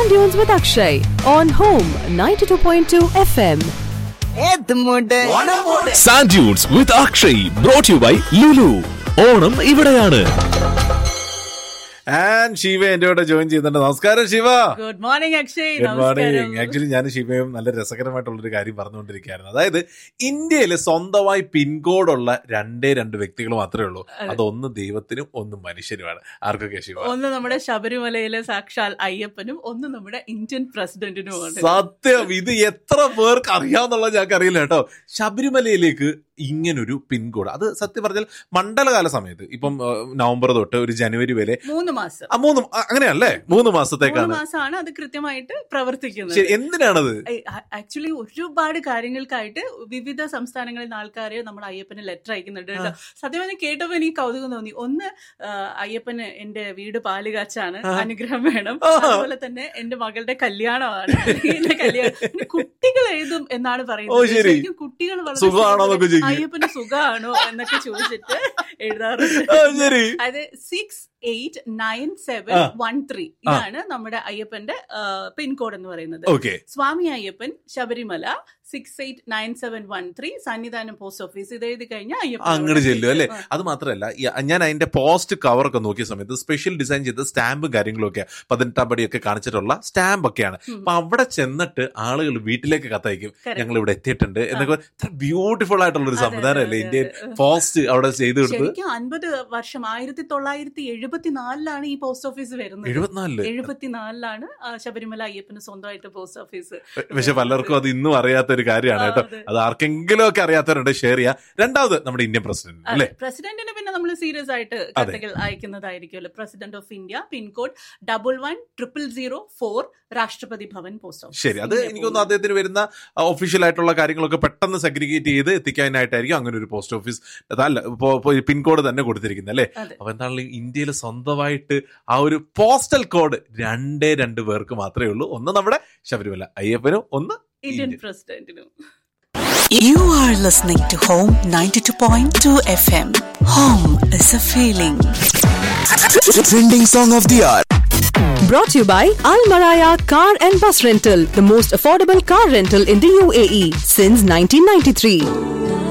Sand Dunes with Akshay on Home 92.2 FM. Sand dunes with Akshay brought you by Lulu Onam ഇവിടെയാണ് and Shiva എന്റെ കൂടെ join ചെയ്യുന്നുണ്ട് നമസ്കാരം Shiva good morning Akshay good morning നമസ്കാരം actually ഞാൻ ശിവയും നല്ല രസകരമായിട്ടുള്ള ഒരു കാര്യം പറഞ്ഞുകൊണ്ടിരിക്കുകയായിരുന്നു അതായത് ഇന്ത്യയിൽ സ്വന്തമായി പിൻകോഡുള്ള രണ്ടേ രണ്ട് വ്യക്തികൾ മാത്രമേ ഉള്ളൂ അതൊന്ന് ദൈവത്തിനും ഒന്ന് മനുഷ്യനുമാണ് ആർക്കൊക്കെ ശിവ ഒന്ന് നമ്മുടെ ശബരിമലയിലെ സാക്ഷാൽ അയ്യപ്പനും ഒന്ന് നമ്മുടെ ഇന്ത്യൻ പ്രസിഡന്റിനുമാണ് സത്യം ഇത് എത്ര പേർക്ക് അറിയാവുന്നുള്ളത് ഞങ്ങൾക്ക് അറിയില്ല കേട്ടോ ശബരിമലയിലേക്ക് ഇങ്ങനൊരു പിൻകോഡ് അത് സത്യം പറഞ്ഞാൽ മണ്ഡലകാല സമയത്ത് ഇപ്പം ഏഹ്, നവംബർ തൊട്ട് ഒരു ജനുവരി വരെ മൂന്ന് മാസം ആ, മൂന്ന് ആ, അങ്ങനെയല്ലേ മൂന്ന് മൂന്ന് മാസത്തേക്കാണ് മാസമാണ് അത് കൃത്യമായിട്ട് പ്രവർത്തിക്കുന്നത് ശരി എന്തിനാണത് ആക്ച്വലി ഒരുപാട് കാര്യങ്ങൾക്കായിട്ട് വിവിധ സംസ്ഥാനങ്ങളിൽ നിന്ന് ആൾക്കാര് നമ്മുടെ അയ്യപ്പന് ലെറ്റർ അയക്കുന്നുണ്ട് കേട്ടോ സത്യം പറഞ്ഞാൽ കേട്ടപ്പോ എനിക്ക് കൗതുകം തോന്നി ഒന്ന് ആ, അയ്യപ്പന് എന്റെ വീട് പാലുകാച്ചാണ് അനുഗ്രഹം വേണം അതുപോലെ തന്നെ എന്റെ മകളുടെ കല്യാണമാണ് എന്റെ കല്യാണം പിന്നെ കുട്ടികൾ എഴുതും എന്നാണ് ഓ, പറയുന്നത് ശരി. ശരിക്കും കുട്ടികൾ വളരെ സുഖാണോ എന്നൊക്കെ ചോദിക്കും. അയ്യപ്പന് സുഖാണോ എന്നൊക്കെ ചോദിച്ചിട്ട് എഴുതാറുണ്ട് ആ, ശരി അത് സിക്സ് എയ്റ്റ് നയൻ സെവൻ ആ. വൺ ത്രീ ഇതാണ് നമ്മുടെ അയ്യപ്പന്റെ പിൻകോഡ് എന്ന് പറയുന്നത് okay Swami Ayyappan Sabarimala six eight nine seven one three Sannidhanam post office ഇത് എഴുതി കഴിഞ്ഞാൽ അയ്യപ്പൻ അങ്ങോട്ട് ചെല്ലും അല്ലേ ആ. അത് മാത്രമല്ല ഈ ഞാൻ അതിന്റെ പോസ്റ്റ് കവർ ഒക്കെ നോക്കിയ സമയത്ത് സ്പെഷ്യൽ ഡിസൈൻ ചെയ്ത സ്റ്റാമ്പും കാര്യങ്ങളും ഒക്കെ പതിനെട്ടാം പടിയൊക്കെ കാണിച്ചിട്ടുള്ള സ്റ്റാമ്പ് ഒക്കെയാണ് അപ്പൊ അവിടെ ചെന്നിട്ട് ആളുകൾ വീട്ടിലേക്ക് കത്തയക്കും Correct. ഞങ്ങൾ ഇവിടെ എത്തിയിട്ടുണ്ട് എന്നൊക്കെ ബ്യൂട്ടിഫുൾ ആയിട്ടുള്ള ഒരു അതെ, സംവിധാനം അല്ലേ അതെ, ഇന്ത്യൻ അതെ. പോസ്റ്റ് അവിടെ ചെയ്തു കൊടുത്തത് ശരിക്കും അൻപത് വർഷം ആയിരത്തി തൊള്ളായിരത്തി എഴുപത്തിനാലിലാണ് ഈ പോസ്റ്റ് ഓഫീസ് വരുന്നത് എഴുപത്തിനാലില് എഴുപത്തിനാലിലാണ് ആ, ശബരിമല അയ്യപ്പന് സ്വന്തമായിട്ട് പോസ്റ്റ് ഓഫീസ് പക്ഷെ പലർക്കും അത് ഇന്നും അറിയാത്ത ഒരു കാര്യമാണ് ആ, കേട്ടോ അതെ. അത് ആർക്കെങ്കിലും ഒക്കെ അറിയാത്തവരുണ്ട് ഷെയർ ചെയ്യാം രണ്ടാമത് നമ്മുടെ ഇന്ത്യൻ പ്രസിഡന്റ് അല്ലേ പ്രസിഡന്റിന് പിന്നെ നമ്മൾ സീരിയസ് ആയിട്ട് കത്തുകൾ അയക്കുന്നതായിരിക്കുമല്ലോ president of India pin code double one triple zero four Rashtrapati Bhavan post office ശരി അത് ഇങ്ങനെ എനിക്ക് തോന്നുന്നു പോകുന്നു. അദ്ദേഹത്തിന് വരുന്ന ഒഫീഷ്യൽ ആയിട്ടുള്ള കാര്യങ്ങളൊക്കെ പെട്ടെന്ന് സെഗ്രിഗേറ്റ് ചെയ്ത് എത്തിക്കാനായിട്ടായിരിക്കും അങ്ങനെ ഒരു പോസ്റ്റ് ഓഫീസ് അതല്ല ഇപ്പോ പിൻകോഡ് തന്നെ കൊടുത്തിരിക്കുന്നത് അല്ലേ അതെ. അപ്പൊ എന്താണെങ്കിലും ഇന്ത്യയിൽ സ്വന്തമായിട്ട് ആ ഒരു പോസ്റ്റൽ കോഡ് രണ്ടേ രണ്ട് പേർക്ക് മാത്രമേ ഉള്ളൂ ഒന്ന് നമ്മുടെ ശബരിമല അയ്യപ്പനും ഒന്ന് ഇന്ത്യൻ ഇന്ത്യൻ. പ്രസിഡന്റിനും You are listening to Home 92.2 FM. Home is a feeling. Trending song of the year Brought to you by Al Maraya Car and Bus Rental, the most affordable car rental in the UAE since 1993.